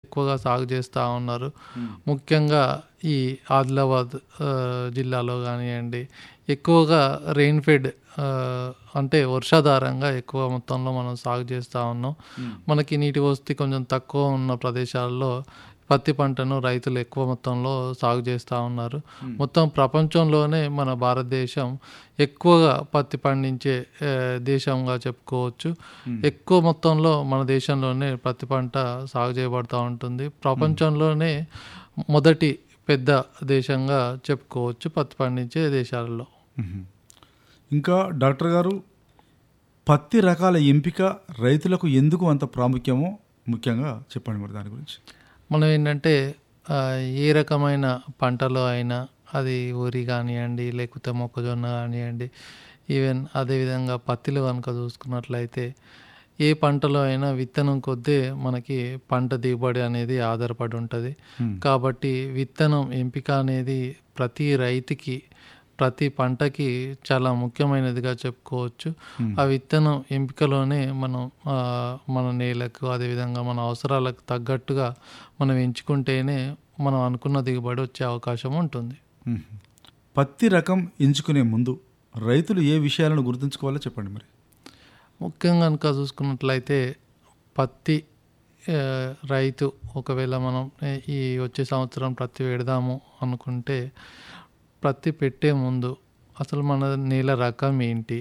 ఎక్కువగా సాగు చేస్తూ ఉన్నారు ముఖ్యంగా ఈ ఆదిలాబాద్ ఆ, జిల్లాలో కానివ్వండి ఎక్కువగా రెయిన్ ఫెడ్ ఆ, అంటే వర్షాధారంగా ఎక్కువ మొత్తంలో మనం సాగు చేస్తూ ఉన్నాం మనకి నీటి వసతి కొంచెం తక్కువ ఉన్న ప్రదేశాల్లో పత్తి పంటను రైతులు ఎక్కువ మొత్తంలో సాగు చేస్తూ ఉన్నారు మొత్తం ప్రపంచంలోనే మన భారతదేశం ఎక్కువగా పత్తి పండించే ఆ, దేశంగా చెప్పుకోవచ్చు ఎక్కువ మొత్తంలో మన దేశంలోనే పత్తి పంట సాగు చేయబడుతూ ఉంటుంది ప్రపంచంలోనే మొదటి పెద్ద దేశంగా చెప్పుకోవచ్చు పత్తి పండించే దేశాలలో మ్మ్. ఇంకా డాక్టర్ గారు పత్తి రకాల ఎంపిక రైతులకు ఎందుకు అంత ప్రాముఖ్యమో ముఖ్యంగా చెప్పండి మరి దాని గురించి మనం ఏంటంటే ఆ, ఏ రకమైన పంటలో అయినా అది వరి కానివ్వండి లేకపోతే మొక్కజొన్న కానివ్వండి ఈవెన్ అదేవిధంగా పత్తిలో కనుక చూసుకున్నట్లయితే ఏ పంటలో అయినా విత్తనం కొద్దీ మనకి పంట దిగుబడి అనేది ఆధారపడి ఉంటుంది కాబట్టి విత్తనం ఎంపిక అనేది ప్రతి రైతుకి ప్రతి పంటకి చాలా ముఖ్యమైనదిగా చెప్పుకోవచ్చు ఆ విత్తనం ఎంపికలోనే మనం ఆ, మన నేలకు అదేవిధంగా మన అవసరాలకు తగ్గట్టుగా మనం ఎంచుకుంటేనే మనం అనుకున్న దిగుబడి వచ్చే అవకాశం ఉంటుంది మ్మ్. పత్తి రకం ఎంచుకునే ముందు రైతులు ఏ విషయాలను గుర్తుంచుకోవాలో చెప్పండి మరి ముఖ్యంగా కనుక చూసుకున్నట్లయితే పత్తి ఆ, రైతు ఒకవేళ మనం ఏ, ఈ వచ్చే సంవత్సరం పత్తి పెడదాము అనుకుంటే పత్తి పెట్టే ముందు అసలు మన నేల రకం ఏంటి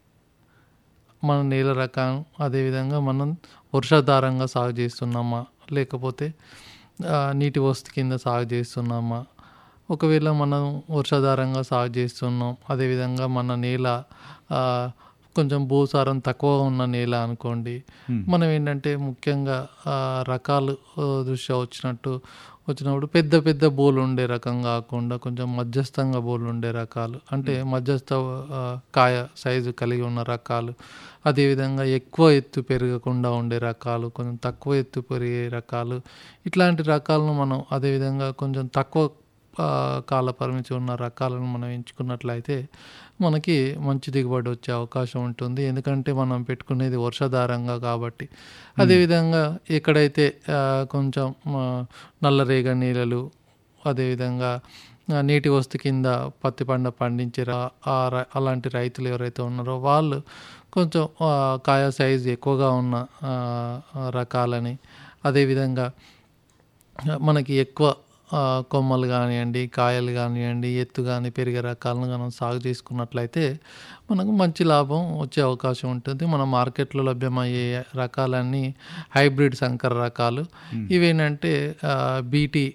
మన నేల రకం అదేవిధంగా మనం వర్షాధారంగా సాగు చేస్తున్నామా లేకపోతే ఆ, నీటి వసతి కింద సాగు చేస్తున్నామా ఒకవేళ మనం వర్షాధారంగా సాగు చేస్తున్నాం అదేవిధంగా మన నేల ఆ, కొంచెం భూసారం తక్కువ ఉన్న నేల అనుకోండి మనం ఏంటంటే ముఖ్యంగా ఆ, రకాలు ఆ, దృష్ట్యా వచ్చినట్టు వచ్చినప్పుడు పెద్ద పెద్ద బోలు ఉండే రకం కాకుండా కొంచెం మధ్యస్థంగా బోలు ఉండే రకాలు అంటే మధ్యస్థ ఆ, కాయ సైజు కలిగి ఉన్న రకాలు అదేవిధంగా ఎక్కువ ఎత్తు పెరగకుండా ఉండే రకాలు కొంచెం తక్కువ ఎత్తు పెరిగే రకాలు ఇట్లాంటి రకాలను మనం అదేవిధంగా కొంచెం తక్కువ ఆ, కాల పరిమితి ఉన్న రకాలను మనం ఎంచుకున్నట్లయితే మనకి మంచి దిగుబడి వచ్చే అవకాశం ఉంటుంది ఎందుకంటే మనం పెట్టుకునేది వర్షాధారంగా కాబట్టి అదేవిధంగా ఎక్కడైతే ఆ, కొంచెం ఆ, నల్లరేగ నీళ్ళలు అదేవిధంగా ఆ, నీటి వస్తు కింద పత్తి పంట పండించే రా- ఆ ర- అలాంటి రైతులు ఎవరైతే ఉన్నారో వాళ్ళు కొంచెం ఆ, కాయ సైజు ఎక్కువగా ఉన్న ఆ, ఆ, రకాలని అదేవిధంగా మనకి ఎక్కువ ఆ, కొమ్మలు కానివ్వండి కాయలు కానివ్వండి ఎత్తు కానీ పెరిగే రకాలను మనం సాగు చేసుకున్నట్లయితే మనకు మంచి లాభం వచ్చే అవకాశం ఉంటుంది మన మార్కెట్లో లభ్యమయ్యే రకాలన్నీ హైబ్రిడ్ సంకర రకాలు ఇవేంటంటే బీటీ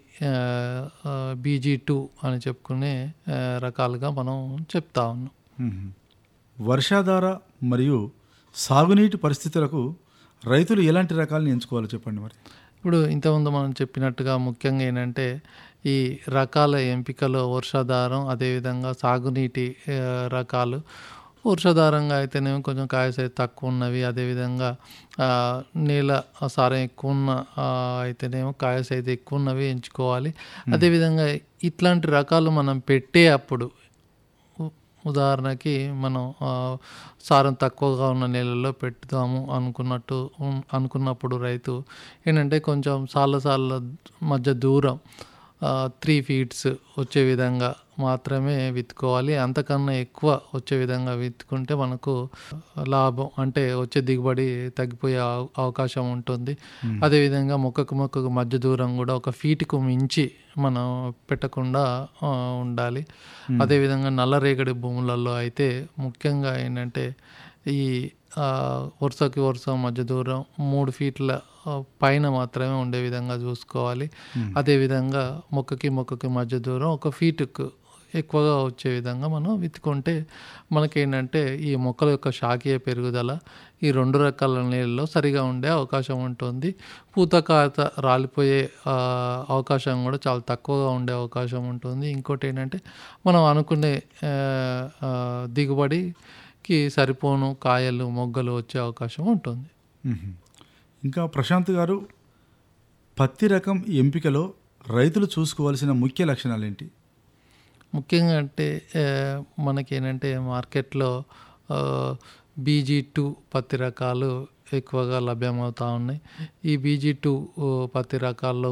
బీజీ టూ అని చెప్పుకునే ఆ, రకాలుగా మనం చెప్తా ఉన్నాం మ్మ్. వర్షాధార మరియు సాగునీటి పరిస్థితులకు రైతులు ఎలాంటి రకాలను ఎంచుకోవాలో చెప్పండి మరి ఇప్పుడు ఇంతకుముందు మనం చెప్పినట్టుగా ముఖ్యంగా ఏంటంటే ఈ రకాల ఎంపికలో వర్షాధారం అదేవిధంగా సాగునీటి ఆ, రకాలు వర్షాధారంగా అయితేనేమో కొంచెం కాయ సైజు తక్కువ ఉన్నవి అదేవిధంగా ఆ, నేల సారం ఎక్కువ ఉన్న ఆ, అయితేనేమో కాయ సైజు ఎక్కువ ఉన్నవి ఎంచుకోవాలి అదేవిధంగా ఇట్లాంటి రకాలు మనం పెట్టే అప్పుడు ఉ- ఉదాహరణకి మనం ఆ, సారం తక్కువగా ఉన్న నేలల్లో పెట్టుదాము అనుకున్నట్టు ఉన్- అనుకున్నప్పుడు రైతు ఏంటంటే కొంచెం సార్ల సార్ల మధ్య దూరం త్రీ ఫీట్స్ వచ్చే విధంగా మాత్రమే విత్తుకోవాలి అంతకన్నా ఎక్కువ వచ్చే విధంగా విత్తుకుంటే మనకు లాభం అంటే వచ్చే దిగుబడి తగ్గిపోయే అవ- అవకాశం ఉంటుంది అదేవిధంగా మొక్కకు మొక్కకు మధ్య దూరం కూడా ఒక ఫీట్కు మించి మనం పెట్టకుండా ఆ, ఉండాలి అదేవిధంగా నల్లరేగడి భూములలో అయితే ముఖ్యంగా ఏంటంటే ఈ ఆ, వరుసకి వరుస మధ్య దూరం మూడు ఫీట్ల ఆ, పైన మాత్రమే ఉండే విధంగా చూసుకోవాలి అదేవిధంగా మొక్కకి మొక్కకి మధ్య దూరం ఒక ఫీటుకు ఎక్కువగా వచ్చే విధంగా మనం విత్తుకుంటే మనకేంటంటే ఈ మొక్కల యొక్క శాఖీయ పెరుగుదల ఈ రెండు రకాల నీళ్ళలో సరిగా ఉండే అవకాశం ఉంటుంది పూత కాత రాలిపోయే ఆ, అవకాశం కూడా చాలా తక్కువగా ఉండే అవకాశం ఉంటుంది ఇంకోటి ఏంటంటే మనం అనుకునే ఆ, ఆ, దిగుబడికి సరిపోను కాయలు మొగ్గలు వచ్చే అవకాశం ఉంటుంది మ్మ్. ఇంకా ప్రశాంత్ గారు పత్తి రకం ఎంపికలో రైతులు చూసుకోవాల్సిన ముఖ్య లక్షణాలు ఏంటి ముఖ్యంగా అంటే ఆ, మనకేంటంటే మార్కెట్లో బీజీ టూ పత్తి రకాలు ఎక్కువగా లభ్యమవుతూ ఉన్నాయి ఈ బీజీ టూ పత్తి రకాల్లో